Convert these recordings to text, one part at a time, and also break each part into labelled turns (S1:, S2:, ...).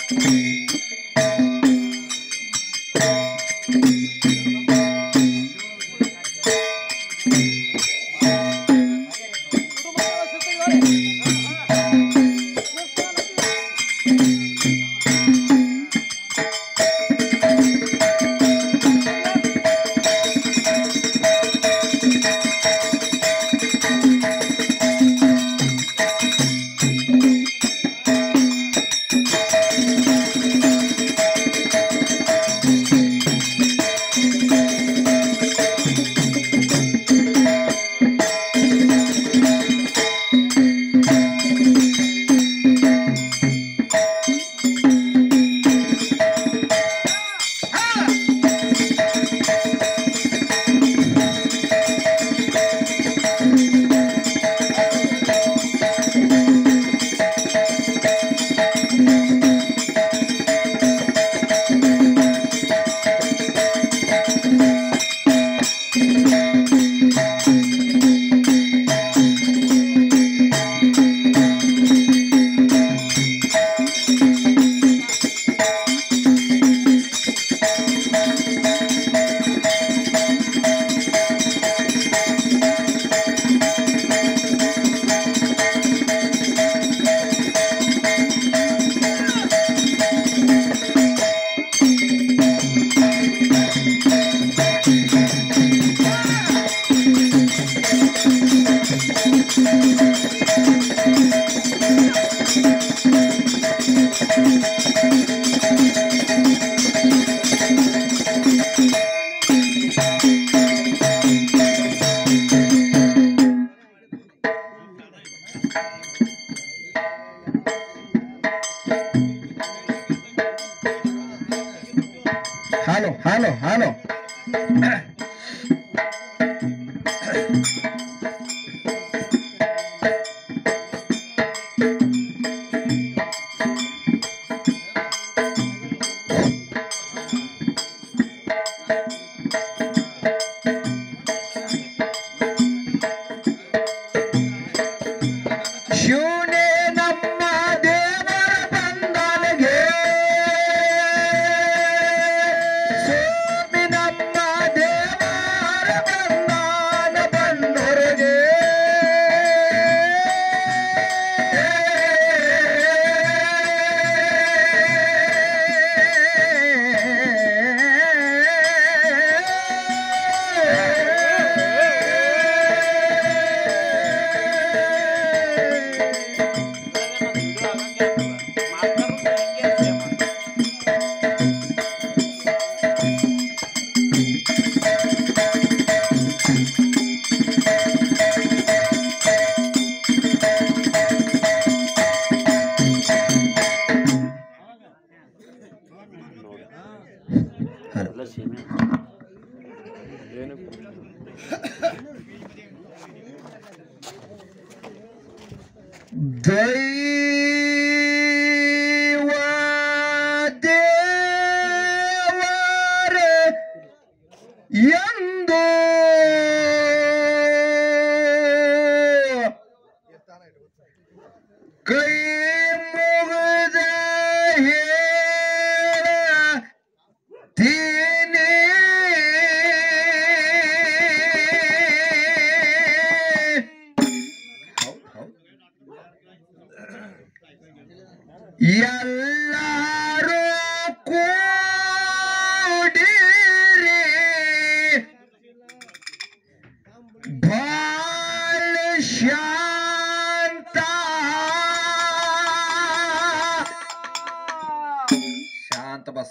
S1: ಹಾಲು ಹಾಲು ಹಾಲು ಶಿವನೇ ನಮ್ಮ ದೇವರ ಬಂದನಿಗೆ ಸ್ವಾಮಿ ನಮ್ಮ ದೇವರ ಬಂದಾನ ಬಂದೊರೆಗೆ
S2: ಎಲ್ಲ ಸೀಮೆ
S1: ದೈವ ದೇವರ ಎಂದು ಕೈ ಮುಗಿದ ಹೇಳತೀನಿ ಎಲ್ಲರೂ ಕೂಡಿರಿ ಬಾಳ ಶಾಂತ ಶಾಂತ ಬಸ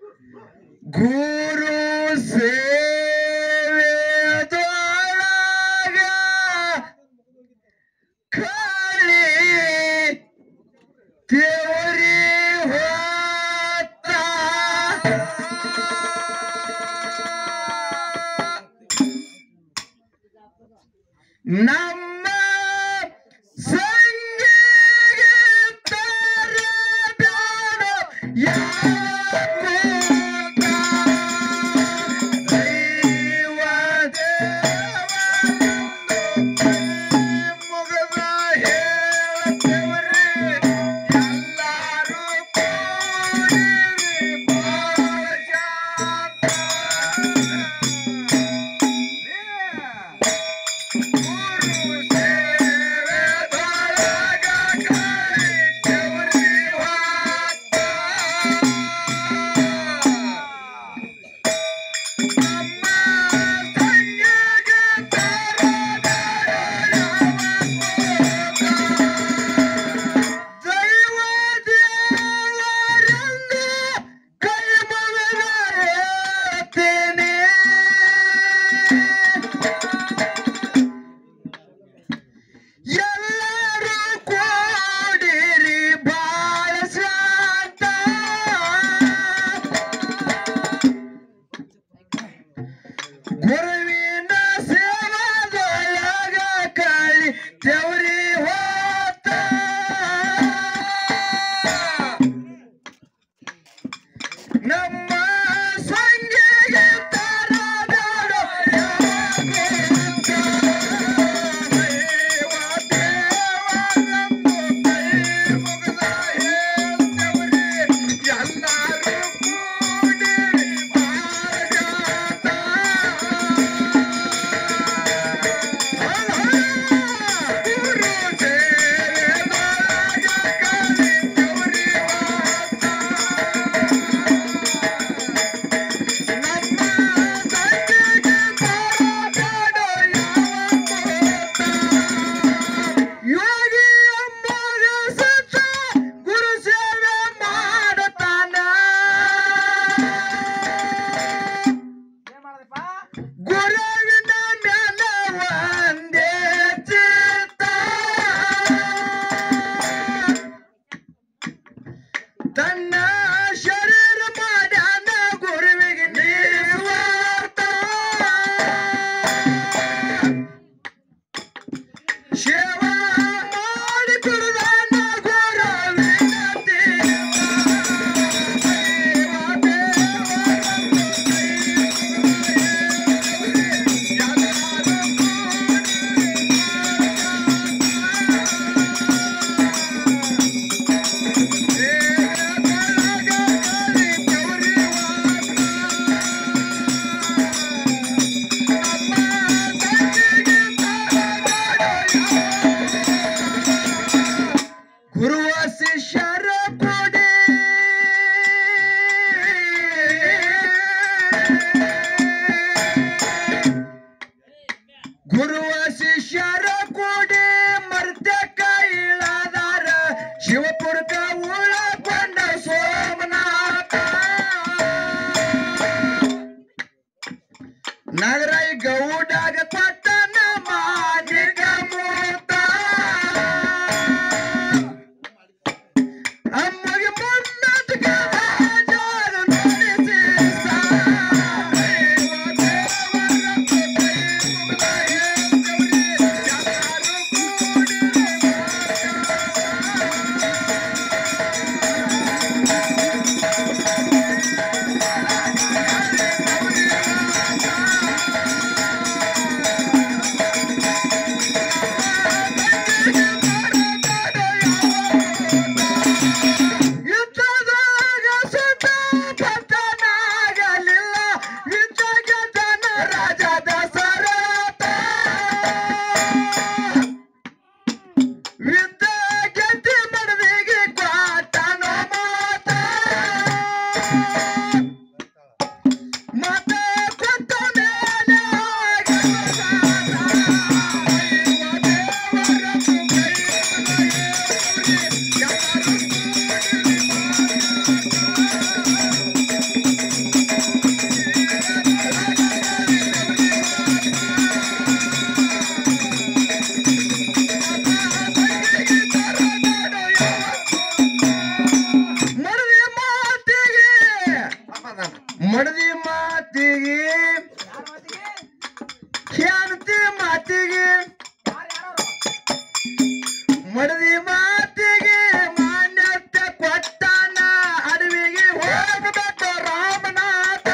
S1: ಗುರು ಸೇವೆದೊಳಗ ಕಳಿ ದೇವರಿ ಹೊತ್ತ ನಮ್ಮ ಸಂಗಿಗೆ ತರಬೇಡ ಯಾಕೂತ ದೈವ ದೇವನೊಂದು ಮುಗದ ಹೇಳ್ತೇವ್ರಿ ಎಲ್ಲರೂ ತನ್ನ ಶರೀರ ಮಾಡ್ಯಾನ ಗುರುವಿಗೆ ನಿಸ್ವಾರ್ಥ ಸೇವಾ ಮಾಡಿ ಕುಡಿದಾನ ಗುರುವಿನಂತೆ ಗುರುವ ಶಿಷ್ಯರ ಕೊಡೆ ಗುರುವ ಶಿಷ್ಯರ ಕೊಡೆ ಮರ್ತ್ಯ ಕೈಲಾದಾರ ಶಿವಪುರಕ ಉಳಕೊಂಡ ಸೋಮನಾಥ ನಗರೈ ಗೌಡಾಗ ಪಟ್ಟಣ ಮಾಜಿಕ ಮೂತ ಅಮ್ಮಗೆ ಮುನ್ನದ ಜಾಗ ನಡೆಸಿ ಯುದ್ಧದಾಗ ಸುತ ಪತನಾಗಲಿಲ್ಲ ಯುದ್ಧ ಗೆದ್ದನ ರಾಜ ದಶರಥ ಯುದ್ಧ ಗೆದ್ದಿ ಮಡದಿಗೆ ಕ್ವಾತನ ಮಾತ ಮತ ಕೊಟ್ಟ ಮೇಲೆ ಮಡದಿ ಮಾತಿಗೆ ಮಡದಿ ಮಾತಿಗೆ ಖ್ಯಾನತಿ ಮಾತಿಗೆ ಮಡದಿ ಮಾತಿಗೆ ಮಾನ್ಯತೆ ಕೊಟ್ಟಾನ ಅಡವಿಗೆ ಹೋಗಬೇಕು ರಾಮನಾಥ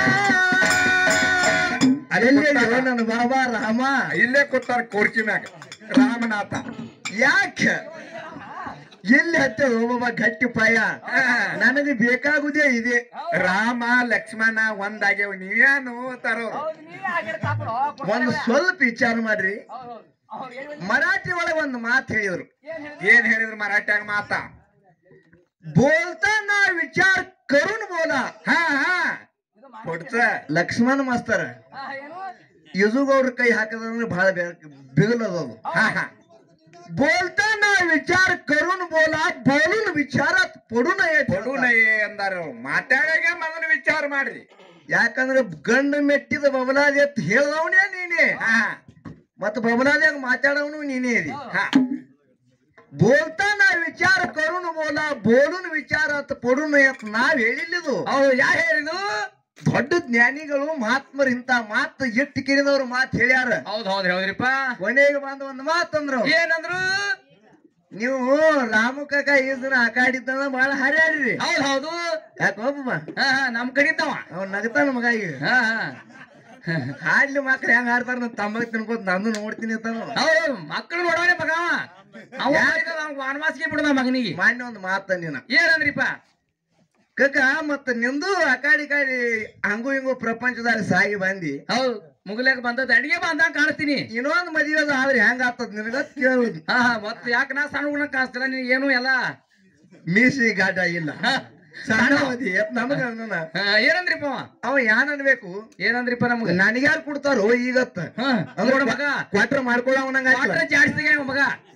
S1: ಅಲ್ಲೇ ನನ್ನ ಬಾಬಾ ರಾಮ
S3: ಇಲ್ಲೇ ಕೂತಾರ ಕೋರ್ಕಿ ಮ್ಯಾಗ ರಾಮನಾಥ
S1: ಯಾಕೆ ಎಲ್ಲಿ ಹತ್ತ ಒಬ್ಬ ಗಟ್ಟಿ ಪಾಯ ನನಗೆ ಬೇಕಾಗುದೇ ಇದೆ
S3: ರಾಮ ಲಕ್ಷ್ಮಣ ಒಂದಾಗ್ಯವ ನೀವೇನು ತರೋರು
S1: ಒಂದು ಸ್ವಲ್ಪ ವಿಚಾರ ಮಾಡ್ರಿ ಮರಾಠಿ ಒಳಗೆ ಒಂದು ಮಾತು ಹೇಳಿದ್ರು
S3: ಏನ್ ಹೇಳಿದ್ರು ಮರಾಠ್ಯಾಗ ಮಾತಾ
S1: ಬೋಲ್ತಾ ನಾ ವಿಚಾರ ಕರುಣ್ ಬೋಲ
S3: ಹಾ ಹಾ ಕೊಡ್ತ
S1: ಲಕ್ಷ್ಮಣ ಮಾಸ್ತರ ಯಜುಗೌಡ್ರ ಕೈ ಹಾಕದಂದ್ರೆ ಬಹಳ ಬಿಗಲದದು
S3: ಹಾ ಹಾ
S1: ಬೋಲ್ತಾ ನಾ ವಿಚಾರ ಕರುಣ್ ಬೋಲ ಬೋಲುನ್ ವಿಚಾರ ಪಡುನ
S3: ಕೊಡುನಯ್ಯ ಅಂದಾರ ಮಾತಾಡಾಗ ಮೊದಲು ವಿಚಾರ ಮಾಡ್ರಿ
S1: ಯಾಕಂದ್ರೆ ಗಂಡು ಮೆಟ್ಟಿದ ಬಬಲಾದಿ ಅಂತ ಹೇಳ್ದವನೇ ನೀನೇ
S3: ಹಾ
S1: ಮತ್ತ ಬಬಲಾದಿಯಾಗ ಮಾತಾಡವನು ನೀನೇ ಇದಿ
S3: ಹಾ
S1: ಬೋಲ್ತಾ ನಾ ವಿಚಾರ ಕರುಣ್ ಬೋಲ ಬೋಲುನ್ ವಿಚಾರ ಅಂತ ಪಡುನ ಅಂತ ನಾವ್ ಹೇಳಿಲ್ಲಿದು
S3: ಅವ್ರು ಯಾ ಹೇಳಿದು
S1: ದೊಡ್ಡ ಜ್ಞಾನಿಗಳು ಮಹಾತ್ಮರು ಇಂತ ಮಾತು ಎಟ್ಟು ಕಿರಿದವ್ರು ಮಾತು ಹೇಳ್ಯಾರ
S3: ಹೌದ್ ಹೌದ್ರಿ ಹೌದ್ರಿಪ್ಪ
S1: ಕೊನೆಗೆ ಬಂದ ಒಂದು ಮಾತಂದ್ರು
S3: ಏನಂದ್ರು
S1: ನೀವು ರಾಮು ಕಾಕ ಈ ದಿನ ಆಕಾಡಿದ್ದ ಬಹಳ ಹರ್ಯಾಡ್ರಿ
S3: ಹೌದ್ ಹೌದು
S1: ಯಾಕ ಒಬ್ಬ
S3: ಹಾ ಹಾ ನಮ್ ಕಡಿತಾವ
S1: ಅವ್ನ ನಗತಾನ ಮಗ ಈಗ
S3: ಹಾ ಹಾ
S1: ಹಾಡ್ಲಿ ಮಕ್ಳು ಹೆಂಗ್ ಆಡ್ತಾರ ನಾ ತಮ್ಮ ತಿನ್ಕೋತ ನಾನು ನೋಡ್ತೀನಿ ಅಂತಾನು
S3: ಹೌದು ಮಕ್ಕಳು ನೋಡೋಣ ಮಗ ಅವ. ಅವ ವಾನವಾಸಿಗೆ ಬಿಡುದ ಮಗನಿಗೆ
S1: ಮಾನ್ಯ ಒಂದು ಮಾತ ನೀನ
S3: ಏನಂದ್ರಿಪ್ಪ
S1: ಕಕ್ಕ ಮತ್ತ ನಿಂದು ಆಕಾಡಿ ಕಾಡಿ ಹಂಗು ಹಿಂಗು ಪ್ರಪಂಚದಾಗ ಸಾಗಿ ಬಂದಿ
S3: ಹೌದು ಮುಗಿಲಾಕ ಬಂದದ ಅಡಿಗೆ ಬಂದ ಕಾಣಿಸ್ತೀನಿ
S1: ಇನ್ನೊಂದ್ ಮದುವೆ ಅದ ಆದ್ರೆ ಹೆಂಗ ಆಗ್ತದ ನಿನಗ ಕೇಳುದು
S3: ಹಾ ಹಾ ಮತ್ ಯಾಕ ನಾ ಸಣ್ಣ ಹುಡುಗ ಕಾಣಿಸ್ತಿಲ್ಲ ನೀನ್ ಏನು ಎಲ್ಲ
S1: ಮೀಸಿ ಗಾಟ ಇಲ್ಲ
S3: ಹಾ,
S1: ಸಣ್ಣ ಮದಿ ನಮಗ ಅನ್ನನ.
S3: ಹಾ, ಏನಂದ್ರಿಪ್ಪ ಅವ?
S1: ಅವ ಯಾನ್ ಅನ್ಬೇಕು
S3: ಏನಂದ್ರಿಪ್ಪ ನಮ್ಗ
S1: ನನಗ್ಯಾರು ಕೊಡ್ತಾರೋ ಈಗತ್ತ
S3: ಹಾ ನೋಡ ಮಗ
S1: ಕ್ವಾಟ್ರ್ ಮಾಡ್ಕೊಳ್ಳೋ ನಂಗ
S3: ವಾಟ್ರ ಜಾಡ್ಸಿಗೆ ಮಗ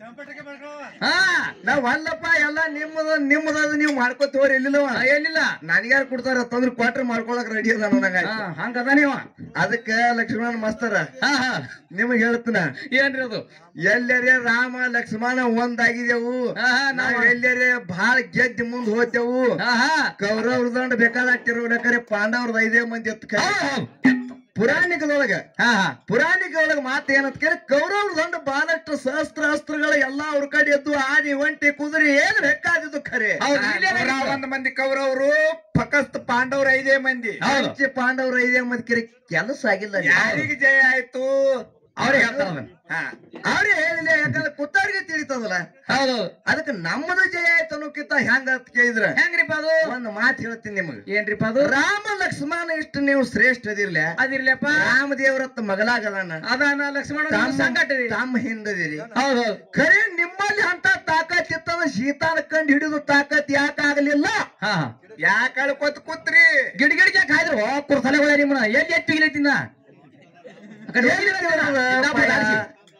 S3: ಹಾ
S1: ನಾವ್ ಅಲ್ಲಪ್ಪ ಎಲ್ಲ ನಿಮ್ಮದ ನಿಮ್ಮದ ನೀವು ಮಾಡ್ಕೋತ ಹೋರಿ ಇಲ್ಲಿಲ್ಲವ
S3: ಆ, ಏನಿಲ್ಲ
S1: ನನ್ಗ್ಯಾರು ಕೊಡ್ತಾರ ತಂದ್ರ ಕ್ವಾರ್ಟರ್ ಮಾಡ್ಕೊಳಕ್ ರೆಡಿ ಅದ ನನಗ
S3: ಹಾ ಹಂಗದ ನೀವ
S1: ಅದಕ್ಕ ಲಕ್ಷ್ಮಣ ಮಾಸ್ತರ
S3: ಹಾ ಹಾ
S1: ನಿಮಗ್ ಹೇಳ್ತೀನ
S3: ಏನ್ರಿ ಅದು
S1: ಎಲ್ಲರೇ ರಾಮ ಲಕ್ಷ್ಮಣ ಒಂದಾಗಿದೆವು
S3: ಹಾ, ಹಾ,
S1: ನಾವ್
S3: ನಾವ್-
S1: ಎಲ್ಲರೇ ಬಹಳ ಗೆದ್ದಿ ಮುಂದ್ ಹೋಗ್ತೇವು
S3: ಹಾ ಹಾ
S1: ಕೌರವ್ರ ದಂಡ ಬೇಕಾದಾಗ್ತಿರ್ಬೇಕಾರೆ ಪಾಂಡವ್ರದ ಐದೇ ಮಂದಿ ಎತ್ತ ಕೈ
S3: ಹೌದ್ ಹೌದ್.
S1: ಪುರಾಣಿಕದೊಳಗ
S3: ಹಾ ಹಾ
S1: ಪುರಾಣಿಕದೊಳಗ ಮಾತು ಏನಂತ ಕೇಳಿ ಕೌರವ್ರ ದಂಡ ಬಹಳಷ್ಟು ಶಸ್ತ್ರ ಅಸ್ತ್ರಗಳ ಎಲ್ಲಾ ಅವ್ರ ಕಡೆ ಎದ್ದು ಆನೆ ಒಂಟಿ ಕುದುರೆ ಏನ್ ಬೇಕಾದಿದ್ದು ಖರೆ
S3: ಹೌದು,
S2: ಆ,
S3: ಇಲ್ಲೇ
S2: ನೂರ
S3: ನಡೀತು.
S2: ಒಂದ್ ಮಂದಿ ಕೌರವರು ಫಕಸ್ತ್ ಪಾಂಡವ್ರ ಐದೇ ಮಂದಿ
S3: ಹೌದು.
S1: ಪಂಚ ಪಾಂಡವ್ರ ಐದೇ ಮಂದಿ ಕರೆ ಕೆಲಸ ಆಗಿಲ್ಲ
S2: ಯಾರಿಗೆ ಜಯ ಆಯ್ತು
S3: ಅವ್ರಿಗೆ ಹೇಳ್ತಾರ ಅದನ್ನ.
S2: ಹಾ
S1: ಅವ್ರೇ ಹೇಳಿಲ್ಲ ಯಾಕಂದ್ರೆ ಕುತ್ತಾರಿಗೆ ತಿಳಿತದಲ್ಲ
S3: ಹೌದು
S1: ಅದಕ್ಕೆ ನಮ್ಮದು ಜಯ ಆಯ್ತು ಅನ್ನೋಕ್ಕಿಂತ ಹೆಂಗ ಅಂತ ಕೇಳಿದ್ರ
S3: ಹೆಂಗ್ರಿಪ್ಪ ಅದು
S1: ಒಂದು ಮಾತು ಹೇಳ್ತೀನಿ ನಿಮಗೆ
S3: ಏನ್ರಿಪ್ಪ ಅದು
S1: ರಾಮ ಲಕ್ಷ್ಮಣ ಇಷ್ಟು ನೀವು ಶ್ರೇಷ್ಠ ಅದಿರ್ಲ
S3: ಅದಿರ್ಲಪ್ಪ
S1: ರಾಮದೇವ್ರತ್ತ ಮಗಲಾಗದಾನ
S3: ಅದಾನ ಲಕ್ಷ್ಮಣ
S1: ತಮ್ಮ
S3: ಸಂಕಟ ಇದೆ.
S1: ತಮ್ಮ ಹಿಂದದಿರಿ
S3: ಹೌದ್ ಹೌದ್
S1: ಖರೆ ನಿಮ್ಮಲ್ಲಿ ಅಂತ ತಾಕತ್ ಇತ್ತದ ಶೀತಾನ ಕಂಡು ಹಿಡಿದು ತಾಕತ್ ಯಾಕಾಗಲಿಲ್ಲ
S3: ಹಾ ಹಾ
S2: ಯಾಕ ಅಳ್ಕೊತ್ ಕೂತ್ರಿ
S3: ಗಿಡ ಗಿಡಕ್ಕೆ ಕಾಯ್ದ್ರು ಕುರ್ತಲೆಗಳ ನಿಮ್ಮನ್ನ ಎಲ್ಲಿ ಎತ್ತು ಇಲ್ಲಿತ್ತಿನ ಆ ಕಡೆ
S1: ಎಲ್ಲಿ
S3: ಹೋಗಿಲ್ಲ
S1: ಇರ್ತೀರ
S3: ನೀವು?
S1: ಅದು?
S3: ಡಬ್ಬ ದಾರಿಸಿ.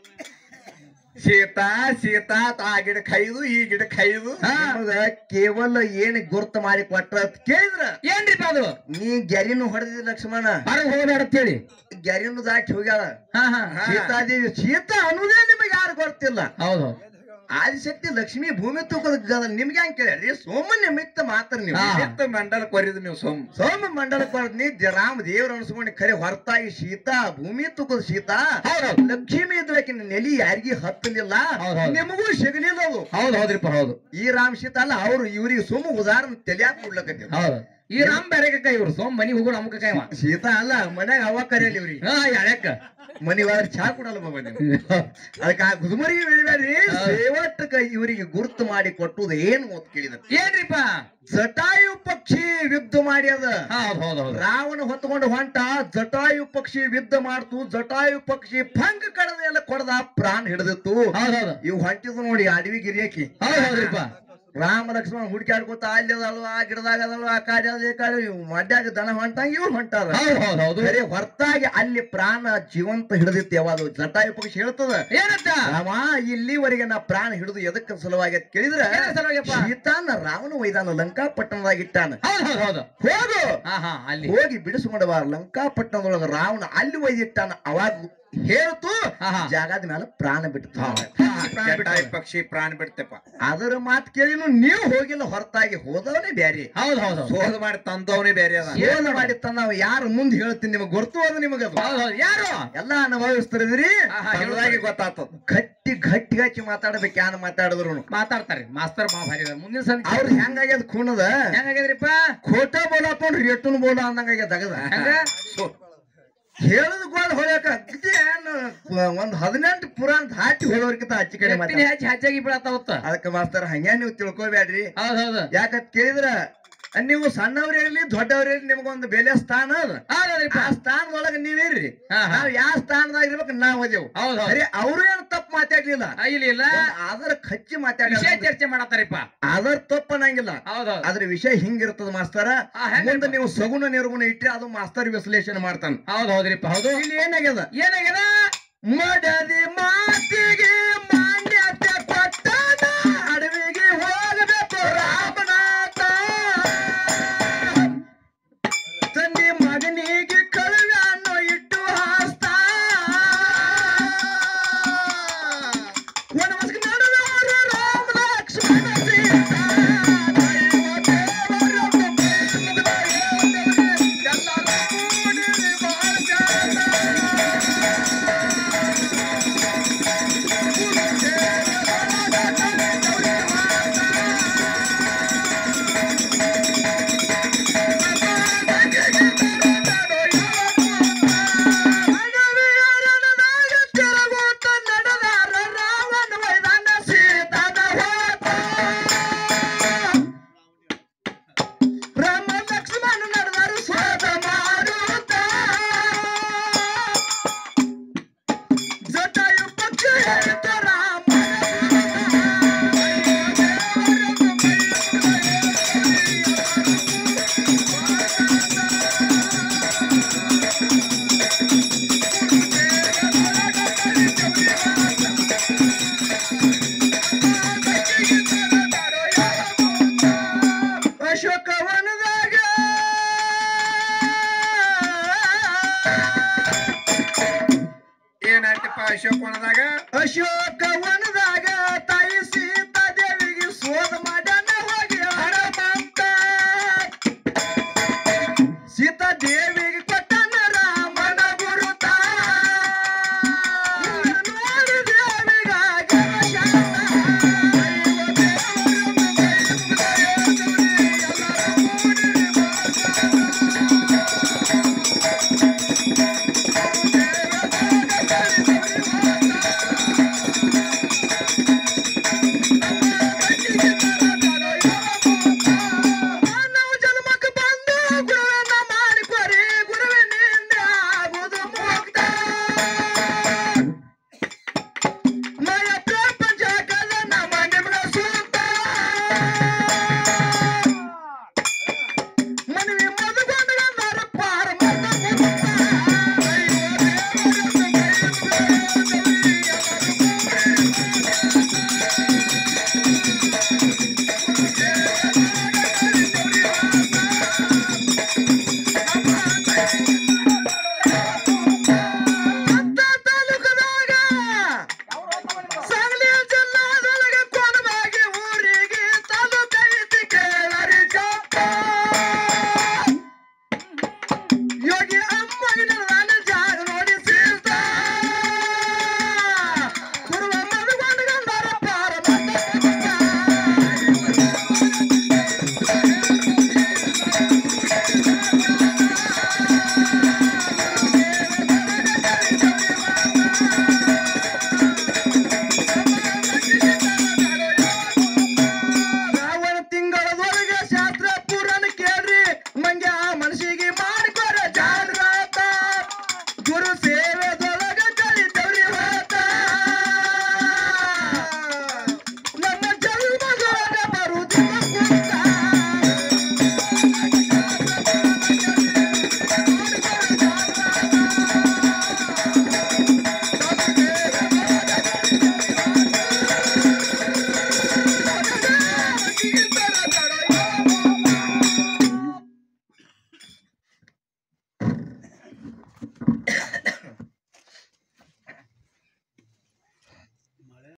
S2: ಸೀತಾ ಸೀತಾ ಆ ಗಿಡ ಖೈದು ಈ ಗಿಡ ಖೈದು
S3: ಹಾ.
S1: ನಿಮಗ ಕೇವಲ ಏನ್ ಗುರ್ತ ಮಾಡಿ ಕೊಟ್ರ ಅಂತ ಕೇಳಿದ್ರ
S3: ಏನ್ರಿಪ್ಪ ಅದು
S1: ನೀ ಗೆರಿನು ಹೊಡೆದಿದ್ದ ಲಕ್ಷ್ಮಣ
S3: ಹೊರಗೆ ಹೋಗ್ಬೇಡ ಅಂತೇಳಿ
S1: ಗೆರಿನು ದಾಟಿ ಹೋಗ್ಯಾಳ
S3: ಹಾ ಹಾ
S2: ಹಾ.
S1: ಸೀತಾದೇವಿ ಸೀತಾ ಅನ್ನೋದೇ ನಿಮಗೆ ಯಾರು ಗೊತ್ತಿಲ್ಲ
S3: ಹೌದು ಹೌದು
S1: ಆದಿಶಕ್ತಿ ಲಕ್ಷ್ಮಿ ಭೂಮಿ ತೂಕದ ಗದ ನಿಮ್ಗೆ ಹೆಂಗ್ ಕೇಳ್ರಿ ಸೋಮನ್ಯ ಮಿತ್ತ ಮಾತ್ರ ನೀವು
S3: ಹಾ.
S2: ಎತ್ತ ಮಂಡಲ ಕೊರಿದು ನೀವು ಸೋಮ್
S1: ಸೋಮ ಮಂಡಲ ನೀ ರಾಮ ದೇವ್ರ ಅನ್ಸ್ಕೊಂಡು ಖರೆ ಹೊರತಾಗಿ ಸೀತಾ ಭೂಮಿ ತೂಕದ ಸೀತಾ
S3: ಹೌದು
S1: ಲಕ್ಷ್ಮಿ ಇದ್ರಕಿನ ನೆಲಿ ಯಾರಿಗಿ ಹತ್ತಲಿಲ್ಲ
S3: ಹೌದ್ ಹೌದ್.
S1: ನಿಮಗೂ ಸಿಗಲಿಲ್ಲ ಅದು
S3: ಹೌದು ಹೌದ್ರಿಪ್ಪ ಹೌದು
S1: ಈ ರಾಮ್ ಸೀತಾ ಅಲ್ಲ ಅವ್ರು ಇವ್ರಿಗೆ ಸುಮ್ಮ ಉದಾಹರಣೆ ತಲಿಯಾಕ ಕೊಡ್ಲಕತ್ತೀವಿ
S3: ಹೌದು ಈ ರಾಮ್ ಬೇರೆ ಕೈ ಇವ್ರು ಸೋಮ್ ಮನಿ ಹೋಗೋಣ ಅಮ್ಮಕ ಕೈವ
S1: ಸೀತಾ ಅಲ್ಲ ಮನ್ಯಾಗ ಅವ ಕರೆಯಲ್ಲ ಇವ್ರಿಗೆ
S3: ಹಾ ಯಾಳ್ಯಾಕ
S1: ಮನಿ ಹೋದ್ರೆ ಚಾ ಕೊಡಲ್ಲ ಬಾಬಾ ನೀವು ಅದಕ್ಕೆ ಆ ಗುದುಮರಿಗೆ ಬೆಳಿಬೇಡ್ರಿ ಸೇವಟ್ಟಕ ಇವರಿಗೆ ಗುರುತು ಮಾಡಿ ಕೊಟ್ಟುದು ಏನು ಅಂತ ಕೇಳಿದ
S3: ಏನ್ರಿಪ್ಪ
S1: ಜಟಾಯು ಪಕ್ಷಿ ಯುದ್ಧ ಮಾಡ್ಯದ
S3: ಹಾ ಹೌದು ಹೌದು ಹೌದು
S1: ರಾವಣ ಹೊತ್ಕೊಂಡು ಹೊಂಟ ಜಟಾಯು ಪಕ್ಷಿ ಯುದ್ಧ ಮಾಡ್ತು ಜಟಾಯು ಪಕ್ಷಿ ಭಂಗ ಕಡದ ಎಲ್ಲ ಕೊಡದ ಪ್ರಾಣ ಹಿಡಿದಿತ್ತು
S3: ಹೌದು ಹೌದು
S1: ಇವು ಹೊಂಟಿದ್ ನೋಡಿ ಅಡವಿ ಗಿರಿಯಕಿ
S3: ಹೌದು ಹೌದ್ರಿಪ್ಪ
S1: ರಾಮ ಲಕ್ಷ್ಮಣ ಹುಡುಕಾಡ್ಕೊತ ಅಲ್ಲಿ ಅದಲ್ವ ಆ ಗಿಡದಾಗ ಅದಲ್ವ ಆ ಕಾಡಿ ಅದ ಈ ಕಾಡಿ ಇವು ಮಡ್ಯಾಗ ದನ ಹೊಂಟಂಗ ಇವ್ರು ಹೊಂಟಾರ
S3: ಹೌದು ಹೌದು ಹೌದು
S1: ಬರೀ ಹೊರತಾಗಿ ಅಲ್ಲಿ ಪ್ರಾಣ ಜೀವಂತ ಹಿಡಿದಿತ್ತು ಯಾವಾಗ ಜಟಾಯು ಪಕ್ಷಿ ಹೇಳ್ತದ
S3: ಏನಂತ
S1: ರಾಮ ಇಲ್ಲಿವರೆಗೆ ನಾ ಪ್ರಾಣ ಹಿಡಿದು ಎದಕ್ಕ ಸಲುವಾಗಿ ಅಂತ ಕೇಳಿದ್ರ
S3: ಏನ್ ಸಲುವಾಗಿಯಪ್ಪ?
S1: ಸೀತಾನ ರಾವಣ ಒಯ್ದಾನ ಲಂಕಾಪಟ್ಟಣದಾಗ ಇಟ್ಟಾನ
S3: ಹೌದು ಹೌದು ಹೌದು
S1: ಹೋಗು
S3: ಹಾ ಹಾ ಅಲ್ಲಿ
S1: ಹೋಗಿ ಬಿಡಿಸ್ಕೊಂಡವ ಲಂಕಾಪಟ್ಟಣದೊಳಗ ರಾವಣ ಅಲ್ಲಿ ಒಯ್ದಿಟ್ಟಾನ ಅವಾಗ ಹೇಳ್ತು
S3: ಹಾ, ಹಾ.
S1: ಜಾಗದ ಮೇಲೆ ಪ್ರಾಣ ಬಿಟ್ಟು
S2: ಜಟಾಯು ಪಕ್ಷಿ ಪ್ರಾಣ ಬಿಡ್ತೇಪ
S1: ಅದರ ಮಾತು ಕೇಳಿನು ನೀವು ಹೋಗಿಲ್ಲ ಹೊರತಾಗಿ ಹೋದವನೇ ಬ್ಯಾರೆ
S3: ಹೌದು ಹೌದು ಹೌದು
S2: ಸೋದ ಮಾಡಿ ತಂದವನೇ ಬೇರೆ ಅದ
S1: ಏನ್ ಮಾಡಿ ನಾವು ಯಾರು ಮುಂದೆ ಹೇಳ್ತೀನಿ ನಿಮಗೆ ಗೊತ್ತು ಅದು ನಿಮಗದು
S3: ಹೌದು ಹೌದು ಯಾರು
S1: ಎಲ್ಲ ಅನುಭವಿಸ್ತಿರಿದ್ರಿ
S3: ಹಾ, ಹಾ,
S2: ತಂದಾಗಿ ಗೊತ್ತಾಗ್ತದ
S1: ಗಟ್ಟಿ ಗಟ್ಟಿ ಹಚ್ಚಿ ಮಾತಾಡ್ಬೇಕು ಯಾರು ಮಾತಾಡಿದ್ರು
S3: ಮಾತಾಡ್ತಾರೆ ಮಾಸ್ತರ್ ಬಾ ಭಾರಿ ಅದಾರ. ಮುಂದಿನ ಸಂಜೆ
S1: ಅವ್ರು ಹೆಂಗಾಗ್ಯದ ಖೂನದ
S3: ಹೆಂಗಾಗ್ಯದ್ರಿಪ್ಪ
S1: ಖೋಟ ಬೋಲಪ್ಪ ರೇಟುನ್ ಬೋಲ ಅಂದಂಗಾಗ್ಯ ದಗದ
S3: ಹೆಂಗ
S1: ಹೇಳದ್ ಗೋಲ್ ಹೊಳ್ಯಾಕ ಅಗ್ದಿ ಏನ್ ಒಂದ್ ಹದಿನೆಂಟು ಪುರಾಣ ದಾಟಿ ಹೋದವ್ರಿಗಿಂತ ಹಚ್ಚಿ ಕಡೆ
S3: ಎತ್ತಿನ
S1: ಮಾತಾಡ
S3: ಹೆಚ್ಚು ಹೆಚ್ಚಾಗಿ ಬೀಳತ್ತಾವತ್ತ
S1: ಅದಕ್ಕೆ ಮಾಸ್ತರ್ ಹಂಗ್ಯಾ ನೀವು ತಿಳ್ಕೊಬೇಡ್ರಿ
S3: ಹೌದು ಹೌದು
S1: ಯಾಕಂತ ಕೇಳಿದ್ರ ನೀವು ಸಣ್ಣವ್ರೇ ಇರ್ಲಿ ದೊಡ್ಡವ್ರೇ ಇರ್ಲಿ ನಿಮ್ಗೊಂದು ಬೆಲೆ ಸ್ಥಾನ ಅದ
S3: ಹೌದ್ರಿಪ್ಪ
S1: ಆ ಸ್ಥಾನದೊಳಗ ನೀವಿರ್ರಿ
S3: ಹಾ, ಹಾ.
S1: ನಾವ್ ಯಾವ ಸ್ಥಾನದಾಗ ಇರ್ಬೇಕು ನಾವ್ ಅದೇವು
S3: ಹೌದು ಹೌದು
S1: ಅರೆ ಅವ್ರು ಏನು ತಪ್ಪು ಮಾತಾಡ್ಲಿಲ್ಲ
S3: ಆ, ಇಲ್ಲ ಇಲ್ಲ
S1: ಅದರ ಖಚ್ಚಿ
S3: ವಿಷಯ
S1: ಮಾತಾಡ
S3: ಚರ್ಚೆ ಮಾಡತ್ತಾರಿಪ್ಪ
S1: ಅದರ ತಪ್ಪು ಅನ್ನಂಗಿಲ್ಲ
S3: ಹೌದು ಹೌದು
S1: ಅದ್ರ ವಿಷಯ ಹಿಂಗಿರ್ತದ ಮಾಸ್ತರ
S3: ಹಾ, ಹೆಂಗಪ್ಪ?
S1: ಮುಂದೆ ನೀವು ಸಗುಣ ನಿರ್ಗುಣ ಇಟ್ರೆ ಅದು ಮಾಸ್ತರ್ ವಿಶ್ಲೇಷಣೆ ಮಾಡ್ತಾನ
S3: ಹೌದು ಹೌದ್ರಿಪ್ಪ ಹೌದು
S1: ಇಲ್ಲಿ ಏನಾಗ್ಯದ
S3: ಏನಾಗ್ಯದ
S1: ಮಡದಿ ಮಾತಿಗೆ ಮಾನ್ಯತೆ ಕೊಟ್ಟಾನ ಅಡವಿಗೆ ಹೋಗಬೇಕು ರಾಮನಾಥ ತಂದೆ ಮಗನಿಗೆ ಕಳುವನ್ನು ಇಟ್ಟು ಹಾಸ್ತ ವನವಾಸಕ್ಕೆ ನಡೆದವರು ರಾಮ ಲಕ್ಷ್ಮಣ ಸೀತಾ. ದೈವ ದೇವರನ್ನು ಪ್ರೇಮದ ಹೇಳ್ದವರೇ, ಎಲ್ಲರೂ ಕೂಡಿ ಬಾಳ್ತಾರ. ಅಶೋಕವನದಾಗ
S2: ಏನಾಯ್ತಪ್ಪ ಅಶೋಕ್ ವನದಾಗ
S1: ಅಶೋಕ